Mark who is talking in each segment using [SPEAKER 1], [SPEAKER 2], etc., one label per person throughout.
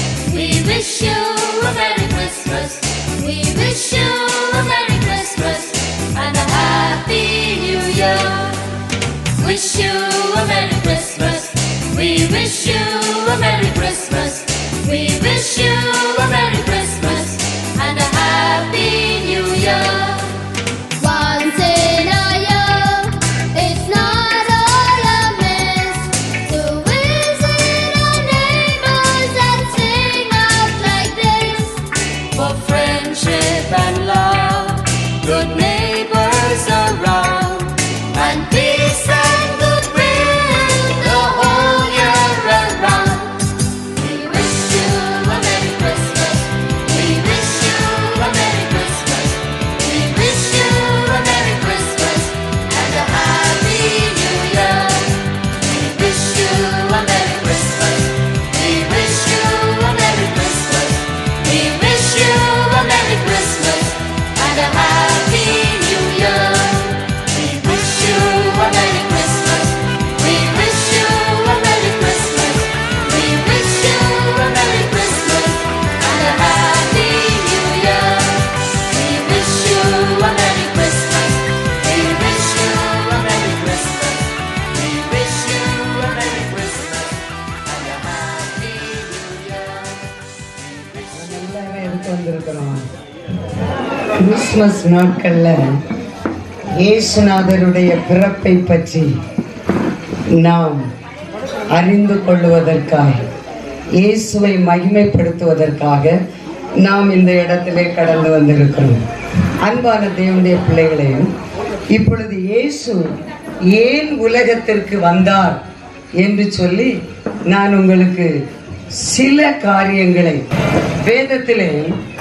[SPEAKER 1] We wish you a Merry Christmas. We wish you a Merry Christmas and a Happy New Year. Wish you a Merry Christmas. We wish you a Merry Christmas. We wish you a Merry Christmas and a Happy New Year. Once in a year, it's not all amiss to visit our neighbors and sing out like this. For friendship and love, good neighbors around, and peace and goodwill the whole year around. We wish you a Merry Christmas. We wish you a Merry Christmas. We wish you a Merry Christmas and a Happy New Year. We wish you a Merry Christmas. We wish you a Merry Christmas. We wish you a Merry Christmas and a Happy New Year. We wish you a Merry Christmas. We wish you a Merry Christmas. We wish you a Merry Christmas and a Happy New Year. We wish you a Merry Christmas. We wish you a Merry Christmas. We wish you a Merry Christmas and a Happy New Year. We wish you
[SPEAKER 2] எல்லாரும் எதுக்கு வந்திருக்கிறோம் Christmas நாட்கள்ல இயேசுநாதருடைய பிறப்பை பற்றி நாம் அறிந்து கொள்வதற்காக இயேசுவை மகிமைப்படுத்துவதற்காக நாம் இந்த இடத்திலே கடந்து வந்திருக்கிறோம் அன்பான தேவனுடைய பிள்ளைகளையும் இப்பொழுது இயேசு ஏன் உலகத்திற்கு வந்தார் என்று சொல்லி நான் உங்களுக்கு சில காரியங்களை வேதத்திலே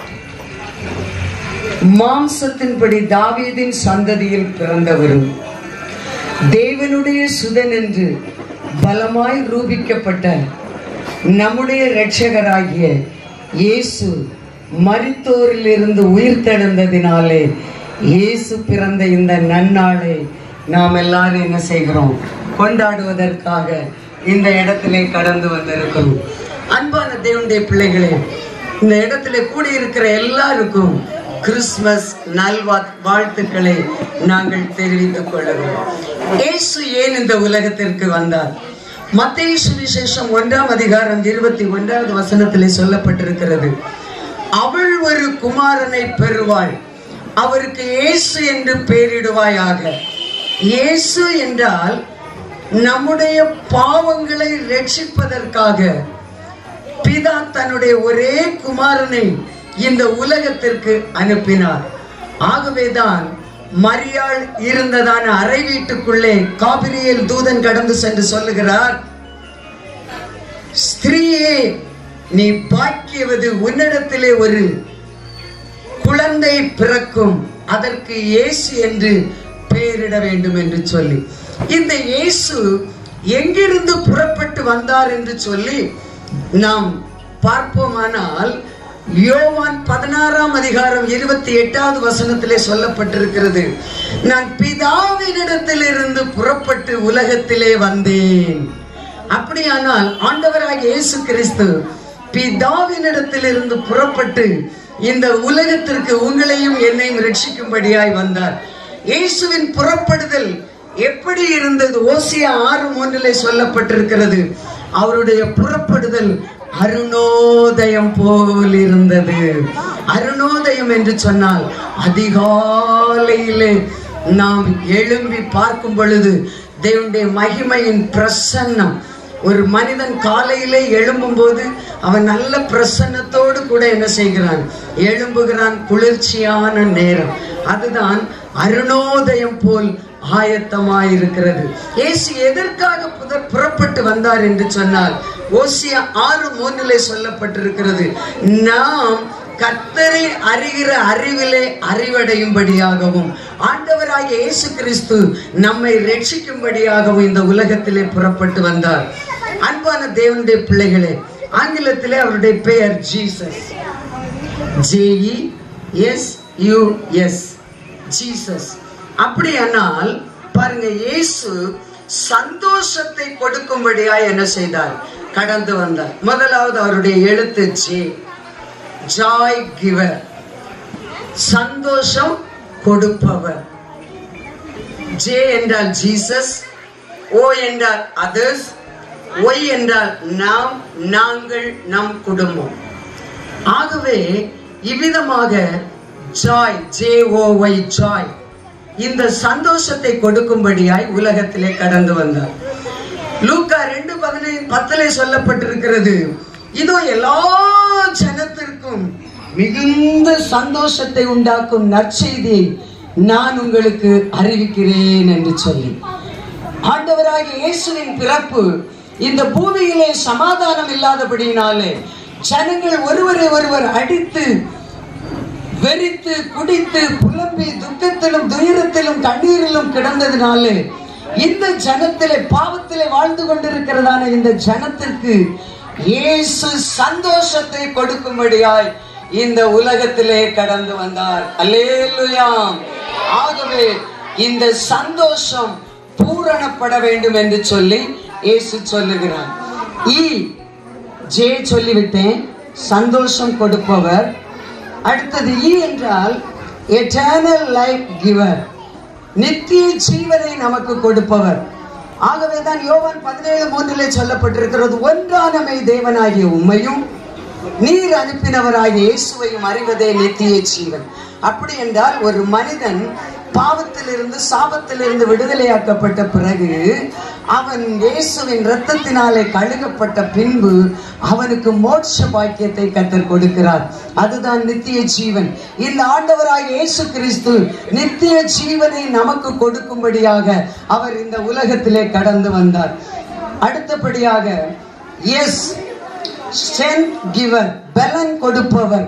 [SPEAKER 2] மாம்சத்தின்படி தாவீதின் சந்ததியில் பிறந்தவரும் தேவனுடைய சுதன் என்று பலமாய் ரூபிக்கப்பட்ட நம்முடைய இரட்சகராகிய இயேசு மரித்தோரிலிருந்து உயிர் தெழுந்ததினாலே இயேசு பிறந்த இந்த நன்னாளை நாம் எல்லாரும் என்ன செய்கிறோம் கொண்டாடுவதற்காக இந்த இடத்திலே கடந்து வந்திருக்கிறோம் அன்பான தேவனுடைய பிள்ளைகளே இந்த இடத்திலே கூடியிருக்கிற எல்லாருக்கும் கிறிஸ்மஸ் நல்வா வாழ்த்துக்களை நாங்கள் தெரிவித்துக் கொள்கிறோம் இயேசு ஏன் இந்த உலகத்திற்கு வந்தார் மத்திய சுவிசேஷம் ஒன்றாம் அதிகாரம் இருபத்தி ஒன்றாவது வசனத்திலே சொல்லப்பட்டிருக்கிறது அவள் ஒரு குமாரனை பெறுவாள் அவருக்கு இயேசு என்று பெயரிடுவாயாக இயேசு என்றால் நம்முடைய பாவங்களை ரட்சிப்பதற்காக பிதா தன்னுடைய ஒரே குமாரனை இந்த உலகத்திற்கு அனுப்பினார் ஆகவேதான் மரியாள் இருந்ததான அறை வீட்டுக்குள்ளே காபிரியல் தூதன் கடந்து சென்று சொல்லுகிறார் ஸ்திரீயே நீ பாக்கியவது உன்னிடத்திலே ஒரு குழந்தை பிறக்கும் அதற்கு இயேசு என்று பெயரிட வேண்டும் என்று சொல்லி இந்த இயேசு எங்கிருந்து புறப்பட்டு வந்தார் என்று சொல்லி நாம் பார்ப்போமானால் யோவான் பதினாறாம் அதிகாரம் இருபத்தி எட்டாவது வசனத்திலே சொல்லப்பட்டிருக்கிறது நான் பிதாவினிடத்திலிருந்து புறப்பட்டு உலகத்திலே வந்தேன் அப்படியானால் ஆண்டவராகிய இயேசு கிறிஸ்து பிதாவினிடத்திலிருந்து புறப்பட்டு இந்த உலகத்திற்கு உங்களையும் என்னையும் ரட்சிக்கும்படியாய் வந்தார் இயேசுவின் புறப்படுதல் எப்படி இருந்தது ஓசியா ஆறு மூன்றிலே சொல்லப்பட்டிருக்கிறது அவருடைய புறப்படுதல் அருணோதயம் போல் இருந்தது அருணோதயம் என்று சொன்னால் அதிகாலையிலே நாம் எழும்பி பார்க்கும் பொழுது தேவனுடைய மகிமையின் பிரசன்னம் ஒரு மனிதன் காலையிலே எழும்பும்போது அவன் நல்ல பிரசன்னத்தோடு கூட என்ன செய்கிறான் எழும்புகிறான் குளிர்ச்சியான நேரம் அதுதான் அருணோதயம் போல் ஆயத்தமாயிருக்கிறது இயேசு எதற்காக புத- புறப்பட்டு வந்தார் என்று சொன்னால் ஓசியா ஆறு மூன்றிலே சொல்லப்பட்டிருக்கிறது நாம் கர்த்தரை அறிகிற அறிவிலே அறிவடையும்படியாகவும் ஆண்டவராகிய இயேசு கிறிஸ்து நம்மை ரட்சிக்கும்படியாகவும் இந்த உலகத்திலே புறப்பட்டு வந்தார் அன்பான தேவனுடைய பிள்ளைகளே ஆங்கிலத்திலே அவருடைய பெயர் Jesus J E S U S Jesus அப்படியானால் பாருங்க இயேசு சந்தோஷத்தை கொடுக்கும்படியாய் என்ன செய்தார் கடந்து வந்தார் முதலாவது அவருடைய எழுத்து ஜே ஜாய் கிவர் சந்தோஷம் கொடுப்பவர் ஜே என்றால் ஜீசஸ் ஓ என்றால் அதர்ஸ் ஒய் என்றால் நாம் நாங்கள் நம் குடும்பம் ஆகவே இவ்விதமாக joy J O Y joy இந்த சந்தோஷத்தை கொடுக்கும்படியாய் உலகத்திலே கடந்து வந்தார் லூக்கா ரெண்டு பதினைந்து பத்திலே சொல்லப்பட்டிருக்கிறது இதோ எல்லா ஜனத்திற்கும் மிகுந்த சந்தோஷத்தை உண்டாக்கும் நற்செய்தியை நான் உங்களுக்கு அறிவிக்கிறேன் என்று சொல்லி ஆண்டவராகிய இயேசுவின் பிறப்பு இந்த பூமியிலே சமாதானம் இல்லாதபடியினாலே ஜனங்கள் ஒருவரை ஒருவர் அடித்து வெறித்து குடித்து புலம்பி துக்கத்திலும் துயரத்திலும் கண்ணீரிலும் கிடந்ததினாலே இந்த ஜனத்திலே பாவத்திலே வாழ்ந்து கொண்டிருக்கிறதான இந்த ஜனத்திற்கு இயேசு சந்தோஷத்தை கொடுக்கும்படியாய் இந்த உலகத்திலே கடந்து வந்தார் அல்லேலுயாம் ஆகவே இந்த சந்தோஷம் பூரணப்பட வேண்டும் என்று சொல்லி இயேசு சொல்லுகிறார் ஈ ஜே சொல்லிவிட்டேன் சந்தோஷம் கொடுப்பவர் அடுத்தது ஈ என்றால் எட்டர்னல் லைஃப் கிவர் நித்திய ஜீவனை நமக்கு கொடுப்பவர் ஆகவே தான் யோவான் பதினேழு மூன்றிலே சொல்லப்பட்டிருக்கிறது ஒன்றானமை தேவனாகிய உம்மையும் நீர் அனுப்பினவராகிய இயேசுவையும் அறிவதே நித்திய ஜீவன் அப்படி என்றால் ஒரு மனிதன் பாவத்திலிருந்து சாபத்திலிருந்து விடுதலையாக்கப்பட்ட பிறகு அவன் இயேசுவின் இரத்தத்தினாலே கழுகப்பட்ட பின்பு அவனுக்கு மோட்ச பாக்கியத்தை கத்தர் கொடுக்கிறார் அதுதான் நித்திய ஜீவன் இந்த ஆண்டவராக இயேசு கிறிஸ்து நித்திய ஜீவனை நமக்கு கொடுக்கும்படியாக அவர் இந்த உலகத்திலே கடந்து வந்தார் அடுத்தபடியாக எஸ் ஸ்ட்ரென்த் கிவர் பலன் கொடுப்பவர்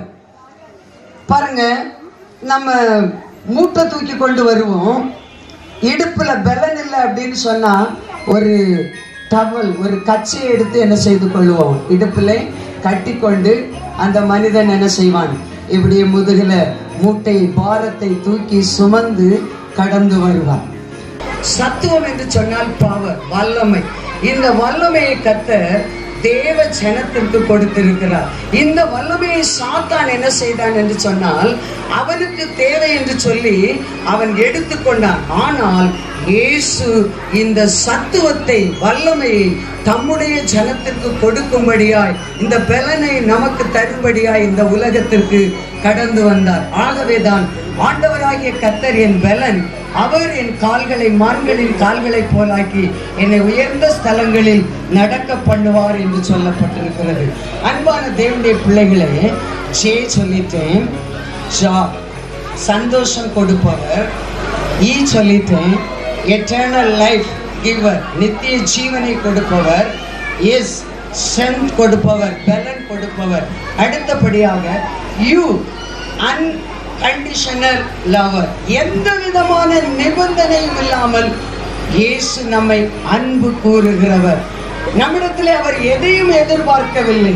[SPEAKER 2] பாருங்க நம்ம மூட்டை தூக்கி கொண்டு வருவோம் இடுப்புல பலன் இல்லை அப்படின்னு சொன்னா ஒரு டவல் ஒரு கச்சையை எடுத்து என்ன செய்து கொள்வோம் இடுப்புல கட்டிக்கொண்டு அந்த மனிதன் என்ன செய்வான் இப்படியே முதுகுல மூட்டை பாரத்தை தூக்கி சுமந்து கடந்து வருவான் சத்துவம் என்று சொன்னால் பவர் வல்லமை இந்த வல்லமையை கத்தர் தேவ ஜனத்திற்கு கொடுத்திருக்கிறார் இந்த வல்லமையை சாத்தான் என்ன செய்தான் என்று சொன்னால் அவனுக்கு தேவை என்று சொல்லி அவன் எடுத்துக்கொண்டான் ஆனால் இயேசு இந்த சத்துவத்தை வல்லமையை தம்முடைய ஜனத்திற்கு கொடுக்கும்படியாய் இந்த பலனை நமக்கு தரும்படியாய் இந்த உலகத்திற்கு கடந்து வந்தார் ஆகவேதான் ஆண்டவராகிய கத்தர் என் பலன் அவர் என் கால்களை மான்களின் கால்களைப் போலாக்கி என்னை உயர்ந்த ஸ்தலங்களில் நடக்க பண்ணுவார் என்று சொல்லப்பட்டிருக்கிறது அன்பான தேவனுடைய பிள்ளைகளே ஜே சொல்லிட்டேன் ஜா சந்தோஷம் கொடுப்பவர் ஈ சொல்லிட்டேன் எட்டர்னல் லைஃப் கிவர் நித்திய ஜீவனை கொடுப்பவர் இஸ் ஸ்ட்ரென்த் கொடுப்பவர் பலன் கொடுப்பவர் அடுத்தபடியாக யூ அன் கண்டிஷனல் லவர் எந்த விதமான நிபந்தனையும் இல்லாமல் இயேசு நம்மை அன்பு கூறுகிறவர் நம்மிடத்திலே அவர் எதையும் எதிர்பார்க்கவில்லை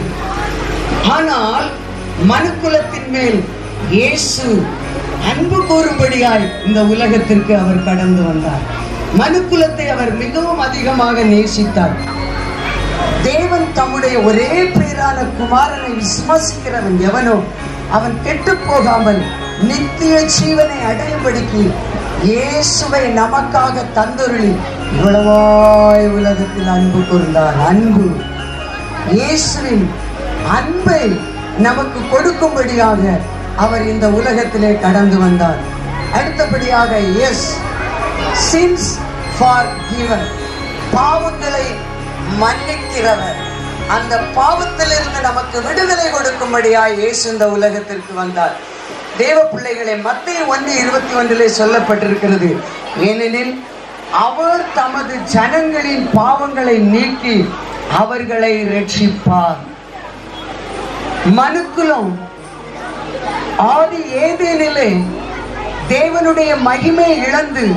[SPEAKER 2] ஆனால் மனுக்குலத்தின் மேல் இயேசு அன்பு கூறும்படியாய் இந்த உலகத்திற்கு அவர் கடந்து வந்தார் மனுக்குலத்தை அவர் மிகவும் அதிகமாக நேசித்தார் தேவன் தம்முடைய ஒரே பேரான குமாரனை விசுவாசிக்கிறவன் எவனோ அவன் கெட்டு போகாமல் நித்திய ஜீவனை அடையும்படிக்கு இயேசுவை நமக்காக தந்தொருளி இவ்வளவாய் உலகத்தில் அன்பு கூர்ந்தார் அன்பு இயேசுவின் அன்பை நமக்கு கொடுக்கும்படியாக அவர் இந்த உலகத்திலே கடந்து வந்தார் அடுத்தபடியாக எஸ் சின்ஸ் ஃபார் கிவர் பாவங்களை மன்னிக்கிறவர் அந்த பாவத்திலிருந்து நமக்கு விடுதலை கொடுக்கும்படியாய் இயேசு இந்த உலகத்திற்கு வந்தார் தேவ பிள்ளைகளை மத்திய ஒன்று இருபத்தி ஒன்றிலே சொல்லப்பட்டிருக்கிறது ஏனெனில் அவர் தமது ஜனங்களின் பாவங்களை நீக்கி அவர்களை ரட்சிப்பார் மனுக்குலம் ஆதி ஏதேனிலே தேவனுடைய மகிமை இழந்து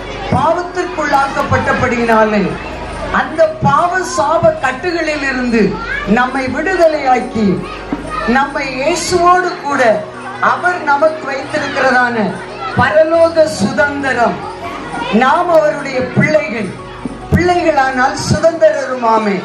[SPEAKER 2] பாவத்திற்குள்ளாக்கப்பட்டபடியினாலே அந்த பாவ சாப கட்டுகளில் இருந்து நம்மை விடுதலையாக்கி நம்மை இயேசுவோடு கூட அவர் நமக்கு வைத்திருக்கிறதான பரலோக சுதந்திரம் நாம் அவருடைய பிள்ளைகள் பிள்ளைகளானால் சுதந்திரருமாமே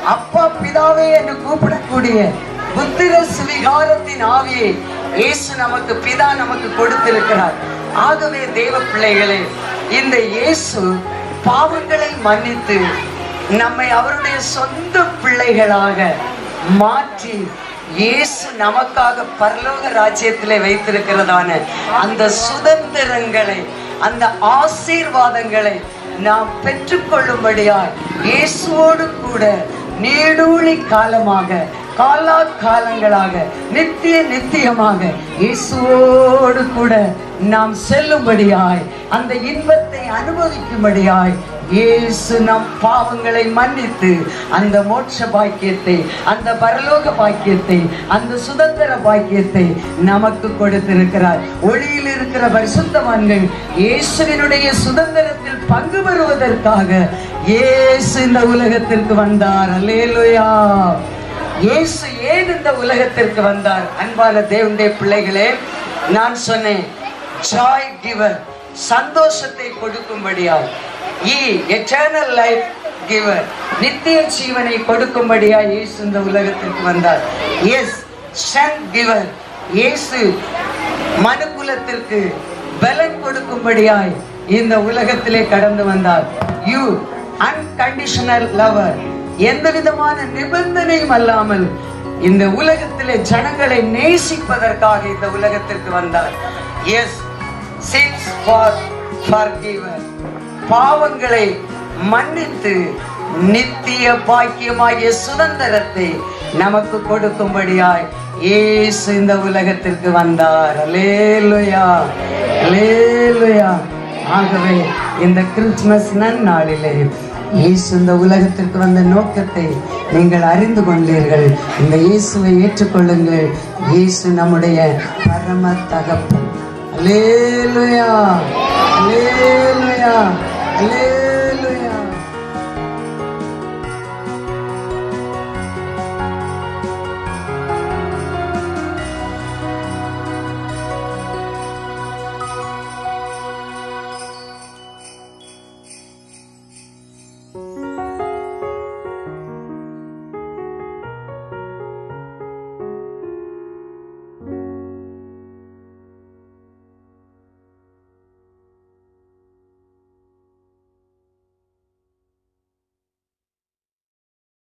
[SPEAKER 2] அப்பா பிதாவே என்று கூப்பிடக்கூடிய புத்திர சுவிகாரத்தின் ஆவியை இயேசு நமக்கு பிதா நமக்கு கொடுத்திருக்கிறார் ஆகவே தேவ பிள்ளைகளே இந்த இயேசு பாவங்களை மன்னித்து நம்மை அவருடைய சொந்த பிள்ளைகளாக மாற்றி இயேசு நமக்காக பரலோக ராஜ்யத்திலே வைத்திருக்கிறதான அந்த சுதந்திரங்களை அந்த ஆசீர்வாதங்களை நாம் பெற்றுக்கொள்ளும்படியாய் இயேசுவோடு கூட நீடூழி காலமாக காலா காலங்களாக நித்திய நித்தியமாக இயேசுவோடு கூட நாம் செல்லும்படியாய் அந்த இன்பத்தை அனுபவிக்கும்படியாய் இயேசு நம் பாவங்களை மன்னித்து அந்த மோட்ச பாக்கியத்தை அந்த பரலோக பாக்கியத்தை அந்த சுதந்திர பாக்கியத்தை நமக்கு கொடுத்திருக்கிறார் ஒளியில் இருக்கிற பரிசுத்தவான்கள் இயேசுவினுடைய சுதந்திரத்தில் பங்கு பெறுவதற்காக இயேசு இந்த உலகத்திற்கு வந்தார் அல்லேலூயா இயேசு ஏன் இந்த உலகத்திற்கு வந்தார் அன்பான தேவனுடைய பிள்ளைகளே நான் சொன்னேன் ஜாய் கிவர் சந்தோஷத்தை கொடுக்கும்படியாய் ஈ எட்டர்னல் லைஃப் கிவர் நித்திய ஜீவனை கொடுக்கும்படியாய் இயேசு இந்த உலகத்திற்கு வந்தார் எஸ் ஸ்ட்ரென்த் கிவர் இயேசு மனுக்குலத்திற்கு பலன் கொடுக்கும்படியாய் இந்த உலகத்திலே கடந்து வந்தார் யூ அன்கண்டிஷனல் லவர் எந்த விதமான நிபந்தனையும் அல்லாமல் இந்த உலகத்திலே ஜனங்களை நேசிப்பதற்காக இந்த உலகத்திற்கு வந்தார் எஸ் சின்ஸ் ஃபார் forgiven பாவங்களை மன்னித்து நித்திய பாக்கியமாகிய சுதந்திரத்தை நமக்கு கொடுக்கும்படியாய் இயேசு இந்த உலகத்திற்கு வந்தார் அலேலுயா அலேலுயா ஆகவே இந்த கிறிஸ்துமஸ் நன்னாளிலே இயேசு இந்த உலகத்திற்கு வந்த நோக்கத்தை நீங்கள் அறிந்து கொண்டீர்கள் இந்த இயேசுவை ஏற்றுக்கொள்ளுங்கள் இயேசு நம்முடைய பரம தகப்பன் அலேலுயா அலேலுயா அலே